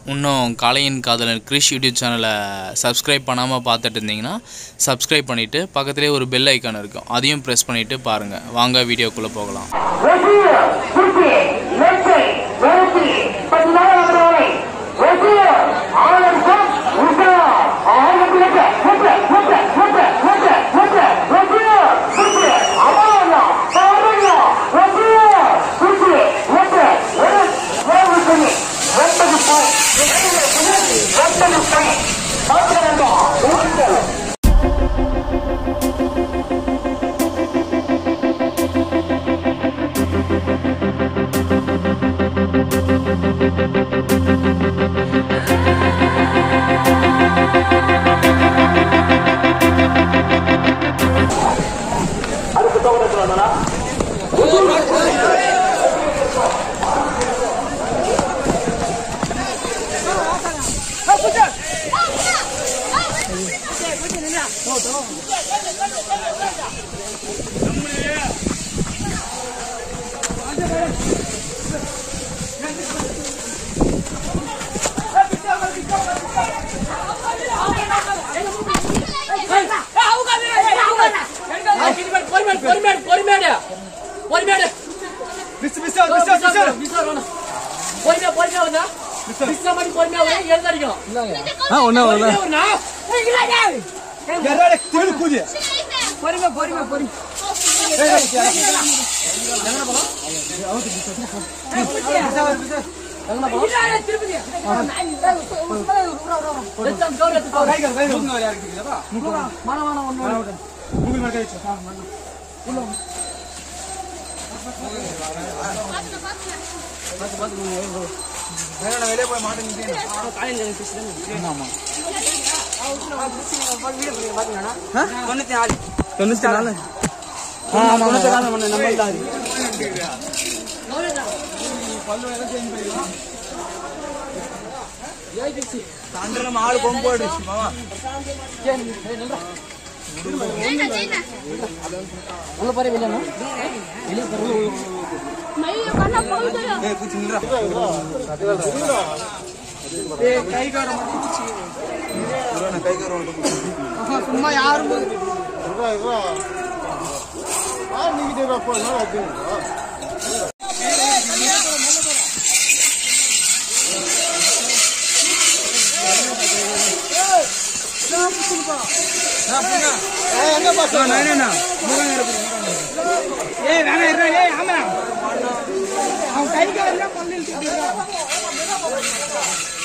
இன்னும் காளையின் காதலன் கிரிஷ் யூடியூப் சேனலை சப்ஸ்கிரைப் பண்ணாமல் பார்த்துட்டு இருந்தீங்கன்னா சப்ஸ்கிரைப் பண்ணிவிட்டு பக்கத்துலேயே ஒரு பெல் ஐக்கான் இருக்கும் அதையும் ப்ரெஸ் பண்ணிவிட்டு பாருங்கள் வாங்க வீடியோக்குள்ளே போகலாம் ரசிக குர்த்தி லெட்டை வெறுத்தி பதினாறு வரை ரசிக ஆனந்தம் உஷா ஆனந்தம் லெட்ட லெட்ட லெட்ட லெட்ட லெட்ட லெட்ட ரசிக குர்த்தி அமானா பாருங்க ரசிக குர்த்தி லெட்ட வெறு வேறு சொல்லி வெட்டது போய் வெட்டது போய் பார்க்கிறதா ஊர்கள் தொண்ணூத்தி நாலு தொண்ணூத்தி நாலு மணி நம்ம இல்லாது தாண்டனம் ஆளு கொம்பு அடிச்சு மாமா ஏய் குச்சி நில்றா ஏய் கை கார மாட்டிச்சு கை கார சும்மா யாரும் எங்க பாத்து நானேண்ணா ஏய் வேணா இருடா ஏய் ஆமா அவன் கை கால பல்லில்